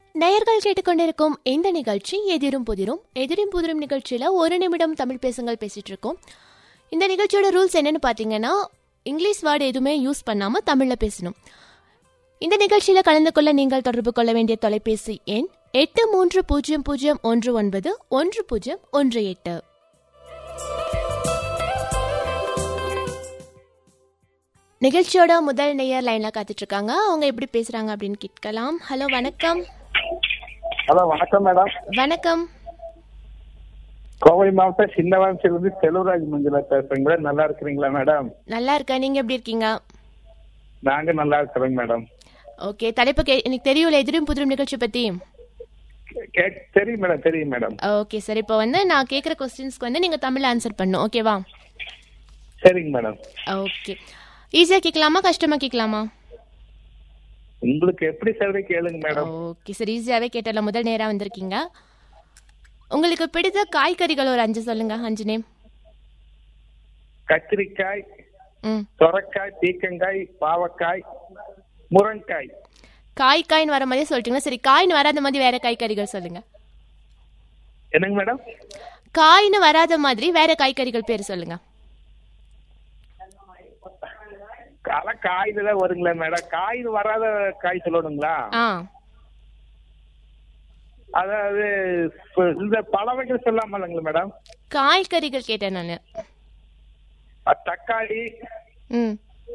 நேயர்கள் கேட்டுக்கொண்டிருக்கும் இந்த நிகழ்ச்சி எதிரும் புதிரும் எதிரும் புதிரும் நிகழ்ச்சியில் ஒரு நிமிடம் தமிழ் பேசுங்கள் பேசிட்டு இருக்கோம் இந்த நிகழ்ச்சியோட ரூல்ஸ் என்னன்னு பார்த்தீங்கன்னா இங்கிலீஷ் வேர்டு எதுவுமே யூஸ் பண்ணாமல் தமிழில் பேசணும் இந்த நிகழ்ச்சியில் கலந்து கொள்ள நீங்கள் தொடர்பு கொள்ள வேண்டிய தொலைபேசி எண் எட்டு மூன்று பூஜ்ஜியம் பூஜ்ஜியம் ஒன்று ஒன்பது ஒன்று பூஜ்ஜியம் ஒன்று எட்டு நிகழ்ச்சியோட முதல் நேயர் லைன்ல காத்துட்டு இருக்காங்க அவங்க எப்படி பேசுறாங்க அப்படின்னு கேட்கலாம் ஹலோ வணக்கம் ஹலோ வணக்கம் மேடம் வணக்கம் கோவை மாவட்டம் சின்னவாஞ்சிலிருந்து செல்வராஜ் மஞ்சளா பேசுறேங்க மேடம் நல்லா இருக்கிறீங்களா மேடம் நல்லா இருக்கேன் நீங்க எப்படி இருக்கீங்க நாங்க நல்லா இருக்கிறோங்க மேடம் ஓகே தலைப்பு கே எனக்கு தெரியும்ல எதிரும் புதிரும் நிகழ்ச்சி பத்தி கே- தெரியும் மேடம் தெரியும் மேடம் ஓகே சார் இப்போ வந்து நான் கேட்குற கொஸ்டின்ஸ்க்கு வந்து நீங்க தமிழ்ல ஆன்சர் பண்ணும் ஓகேவா சரிங்க மேடம் ஓகே ஈஸியா கேட்கலாமா கஷ்டமா கேட்கலாமா உங்களுக்கு எப்படி சொல்றீங்க கேளுங்க மேடம் ஓகே சார் ஈஸியாவே கேட்டல முதல் நேரா வந்திருக்கீங்க உங்களுக்கு பிடித்த காய்கறிகள் ஒரு அஞ்சு சொல்லுங்க அஞ்சு நேம் கத்திரிக்காய் ம் சொரக்காய் பீக்கங்காய் பாவக்காய் முருங்காய் காய் காய்னு வர மாதிரி சொல்லிட்டீங்களா சரி காய்னு வராத மாதிரி வேற காய்கறிகள் சொல்லுங்க என்னங்க மேடம் காய்னு வராத மாதிரி வேற காய்கறிகள் பேர் சொல்லுங்க கலை காயில தான் வருங்களா மேடம் காயில் வராத காய் சொல்லணுங்களா ஆ அதாவது இப்ப இந்த பழ வகைகள் சொல்லாம இல்லைங்களா மேடம் காய்கறிகள் கேட்டேன் நான் அஹ் தக்காளி ம்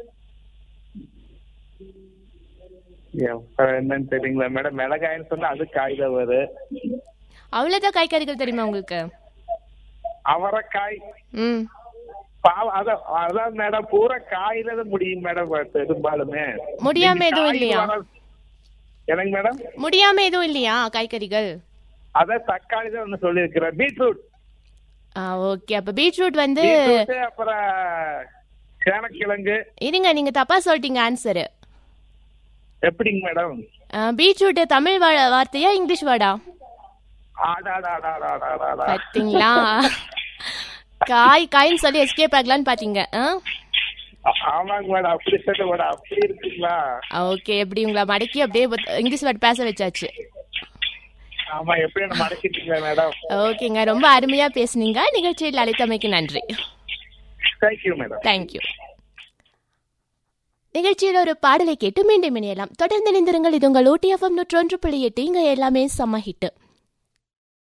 ஏன், அஹ் என்னன்னு தெரியுங்களா மேடம் மிளகாய்னு சொன்னா அது காய் தான் வரும் அவ்வளோதான் காய்கறிகள் தெரியுமா உங்களுக்கு அவரைக்காய் ம் பாவ அதான் அதான் மேடம் பூரா காயில தான் முடியும் மேடம் பெரும்பாலுமே முடியாம நீங்க எதுவும் காய் இல்லையா? வர- என்னங்க மேடம் முடியாம எதுவும் இல்லையா காய்கறிகள் அதான் தக்காளி தான் ஒண்ணு சொல்லியிருக்கிறேன் பீட்ரூட் ஆ ஓகே அப்ப பீட்ரூட் வந்து பீட்ரூட் அப்புறம் சேனக்கிழங்கு இருங்க நீங்க தப்பா சொல்லிட்டீங்க ஆன்சரு எப்படிங்க மேடம் பீட்ரூட் தமிழ் வா- வார்த்தையா இங்கிலீஷ் வேர்டா ஆடாடாடாடாடாடாடா. பாத்தீங்களா காய் காய்னு சொல்லி எஸ்கேப் ஆகலான்னு பாத்தீங்க ஆ- ஆமாங்க மேடம் அப்படி சொல்ல மேடம் அப்படி இருக்குங்களா ஓகே எப்படி உங்களை மடக்கி அப்படியே பத்- இங்கிலீஷ் வேர்ட் பேச வச்சாச்சு ஆமா எப்படி என்ன மடக்கிட்டீங்களா மேடம் ஓகேங்க ரொம்ப அருமையா பேசுனீங்க நிகழ்ச்சியில் அழைத்தமைக்கு நன்றி தேங்க்யூ மேடம் தேங்க்யூ நிகழ்ச்சியில் ஒரு பாடலை கேட்டு மீண்டும் இணையலாம் தொடர்ந்து இணைந்திருங்கள் இது உங்கள் ஓடிஎஃப்எம் நூற்றொன்று புள்ளி எட்டு இங்க எல்லாமே செம்ம ஹிட்டு